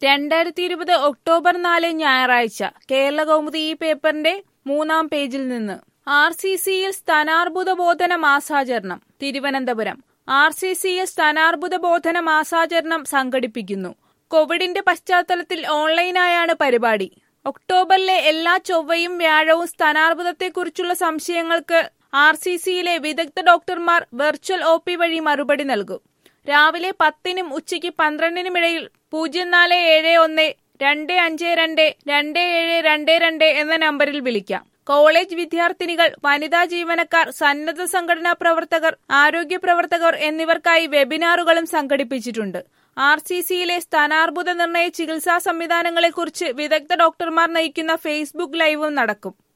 രണ്ടായിരത്തി ഇരുപത് ഒക്ടോബർ നാല് ഞായറാഴ്ച കേരള കൗമുദി ഈ പേപ്പറിന്റെ മൂന്നാം പേജിൽ നിന്ന് ആർ സി സിയിൽ സ്ഥാനാർബുദ ബോധന മാസാചരണം തിരുവനന്തപുരം ആർ സി സിയിൽ സ്ഥാനാർബുദ ബോധന മാസാചരണം സംഘടിപ്പിക്കുന്നു കോവിഡിന്റെ പശ്ചാത്തലത്തിൽ ഓൺലൈനായാണ് പരിപാടി ഒക്ടോബറിലെ എല്ലാ ചൊവ്വയും വ്യാഴവും സ്ഥാനാർബുദത്തെക്കുറിച്ചുള്ള സംശയങ്ങൾക്ക് ആർ സി സിയിലെ വിദഗ്ധ ഡോക്ടർമാർ വെർച്വൽ ഒ പി വഴി മറുപടി നൽകും രാവിലെ പത്തിനും ഉച്ചയ്ക്ക് പന്ത്രണ്ടിനും ഇടയിൽ പൂജ്യം നാല് ഏഴ് ഒന്ന് രണ്ട് അഞ്ച് രണ്ട് രണ്ട് ഏഴ് രണ്ട് രണ്ട് എന്ന നമ്പറിൽ വിളിക്കാം കോളേജ് വിദ്യാർത്ഥിനികൾ വനിതാ ജീവനക്കാർ സന്നദ്ധ സംഘടനാ പ്രവർത്തകർ ആരോഗ്യ പ്രവർത്തകർ എന്നിവർക്കായി വെബിനാറുകളും സംഘടിപ്പിച്ചിട്ടുണ്ട് ആർ സി സിയിലെ സ്ഥാനാർബുദ നിർണയ ചികിത്സാ സംവിധാനങ്ങളെക്കുറിച്ച് വിദഗ്ധ ഡോക്ടർമാർ നയിക്കുന്ന ഫേസ്ബുക്ക് ലൈവും നടക്കും